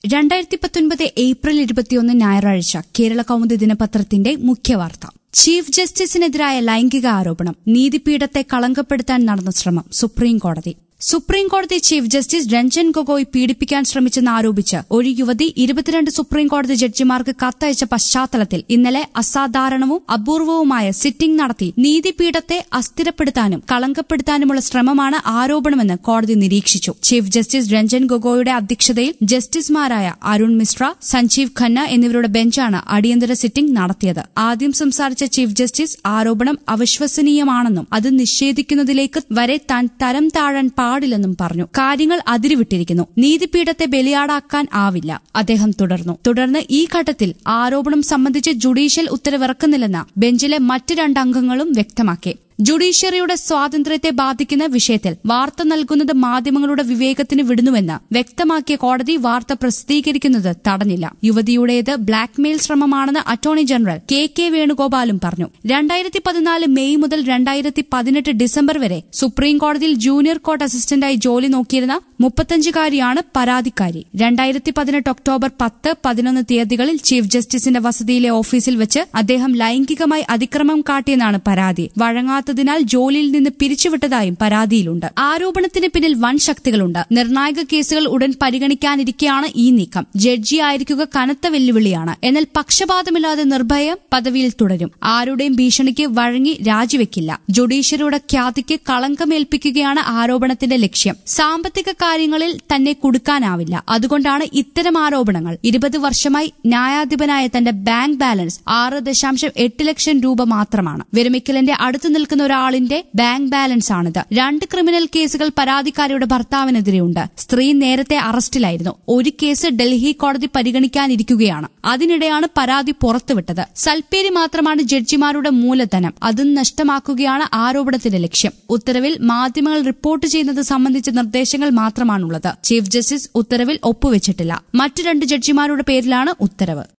രണ്ടായിരത്തി പത്തൊൻപത് ഏപ്രിൽ ഇരുപത്തിയൊന്ന് ഞായറാഴ്ച കേരള കൗമുദി ദിനപത്രത്തിന്റെ മുഖ്യവാർത്ത ചീഫ് ജസ്റ്റിസിനെതിരായ ലൈംഗിക ആരോപണം നീതിപീഠത്തെ കളങ്കപ്പെടുത്താൻ നടന്ന ശ്രമം സുപ്രീം കോടതി സുപ്രീം കോടതി ചീഫ് ജസ്റ്റിസ് രഞ്ജൻ ഗൊഗോയ് പീഡിപ്പിക്കാൻ ശ്രമിച്ചെന്ന് ആരോപിച്ച് ഒരു യുവതി ഇരുപത്തിരണ്ട് സുപ്രീം കോടതി ജഡ്ജിമാർക്ക് കത്തയച്ച പശ്ചാത്തലത്തിൽ ഇന്നലെ അസാധാരണവും അപൂർവവുമായ സിറ്റിംഗ് നടത്തി നീതിപീഠത്തെ അസ്ഥിരപ്പെടുത്താനും കളങ്കപ്പെടുത്താനുമുള്ള ശ്രമമാണ് ആരോപണമെന്ന് കോടതി നിരീക്ഷിച്ചു ചീഫ് ജസ്റ്റിസ് രഞ്ജൻ ഗൊഗോയുടെ അധ്യക്ഷതയിൽ ജസ്റ്റിസുമാരായ അരുൺ മിശ്ര സഞ്ജീവ് ഖന്ന എന്നിവരുടെ ബെഞ്ചാണ് അടിയന്തര സിറ്റിംഗ് നടത്തിയത് ആദ്യം സംസാരിച്ച ചീഫ് ജസ്റ്റിസ് ആരോപണം അവിശ്വസനീയമാണെന്നും അത് നിഷേധിക്കുന്നതിലേക്ക് വരെ താൻ തരം താഴാൻ പാടില്ലെന്നും പറഞ്ഞു കാര്യങ്ങൾ അതിരുവിട്ടിരിക്കുന്നു നീതിപീഠത്തെ ബലിയാടാക്കാൻ ആവില്ല അദ്ദേഹം തുടർന്നു തുടർന്ന് ഈ ഘട്ടത്തിൽ ആരോപണം സംബന്ധിച്ച് ജുഡീഷ്യൽ ഉത്തരവിറക്കുന്നില്ലെന്ന് ബെഞ്ചിലെ മറ്റ് രണ്ടംഗങ്ങളും വ്യക്തമാക്കി ജുഡീഷ്യറിയുടെ സ്വാതന്ത്ര്യത്തെ ബാധിക്കുന്ന വിഷയത്തിൽ വാർത്ത നൽകുന്നത് മാധ്യമങ്ങളുടെ വിവേകത്തിന് വിടുന്നുവെന്ന് വ്യക്തമാക്കിയ കോടതി വാർത്ത പ്രസിദ്ധീകരിക്കുന്നത് തടഞ്ഞില്ല യുവതിയുടേത് ബ്ലാക്ക്മെയിൽ ശ്രമമാണെന്ന് അറ്റോർണി ജനറൽ കെ കെ വേണുഗോപാലും പറഞ്ഞു രണ്ടായിരത്തി പതിനാല് മെയ് മുതൽ രണ്ടായിരത്തി പതിനെട്ട് ഡിസംബർ വരെ സുപ്രീം കോടതിയിൽ ജൂനിയർ കോർട്ട് അസിസ്റ്റന്റായി ജോലി നോക്കിയിരുന്ന മുപ്പത്തഞ്ചുകാരിയാണ് പരാതിക്കാരി രണ്ടായിരത്തി പതിനെട്ട് ഒക്ടോബർ പത്ത് പതിനൊന്ന് തീയതികളിൽ ചീഫ് ജസ്റ്റിസിന്റെ വസതിയിലെ ഓഫീസിൽ വെച്ച് അദ്ദേഹം ലൈംഗികമായി അതിക്രമം കാട്ടിയെന്നാണ് പരാതി വഴങ്ങാത്തതിനാൽ ജോലിയിൽ നിന്ന് പിരിച്ചുവിട്ടതായും പരാതിയിലുണ്ട് ആരോപണത്തിന് പിന്നിൽ വൻ ശക്തികളുണ്ട് നിർണായക കേസുകൾ ഉടൻ പരിഗണിക്കാനിരിക്കെയാണ് ഈ നീക്കം ജഡ്ജിയായിരിക്കുക കനത്ത വെല്ലുവിളിയാണ് എന്നാൽ പക്ഷപാതമില്ലാതെ നിർഭയം പദവിയിൽ തുടരും ആരുടെയും ഭീഷണിക്ക് വഴങ്ങി രാജിവെക്കില്ല ജുഡീഷ്യറിയുടെ ഖ്യാതിക്ക് കളങ്കമേൽപ്പിക്കുകയാണ് ആരോപണത്തിന്റെ ലക്ഷ്യം സാമ്പത്തിക കാര്യങ്ങളിൽ തന്നെ കുടുക്കാനാവില്ല അതുകൊണ്ടാണ് ഇത്തരം ആരോപണങ്ങൾ ഇരുപത് വർഷമായി ന്യായാധിപനായ തന്റെ ബാങ്ക് ബാലൻസ് ആറ് ദശാംശം എട്ട് ലക്ഷം രൂപ മാത്രമാണ് വിരമിക്കലിന്റെ അടുത്തു നിൽക്കുന്ന ഒരാളിന്റെ ബാങ്ക് ബാലൻസ് ആണിത് രണ്ട് ക്രിമിനൽ കേസുകൾ പരാതിക്കാരിയുടെ ഭർത്താവിനെതിരെയുണ്ട് സ്ത്രീ നേരത്തെ അറസ്റ്റിലായിരുന്നു ഒരു കേസ് ഡൽഹി കോടതി പരിഗണിക്കാനിരിക്കുകയാണ് അതിനിടെയാണ് പരാതി പുറത്തുവിട്ടത് സൽപ്പേരി മാത്രമാണ് ജഡ്ജിമാരുടെ മൂലധനം അതും നഷ്ടമാക്കുകയാണ് ആരോപണത്തിന്റെ ലക്ഷ്യം ഉത്തരവിൽ മാധ്യമങ്ങൾ റിപ്പോർട്ട് ചെയ്യുന്നത് സംബന്ധിച്ച നിർദ്ദേശങ്ങൾ മാത്രമാണുള്ളത് ചീഫ് ജസ്റ്റിസ് ഉത്തരവിൽ ഒപ്പുവെച്ചിട്ടില്ല മറ്റു രണ്ട് ജഡ്ജിമാരുടെ പേരിലാണ് ഉത്തരവ്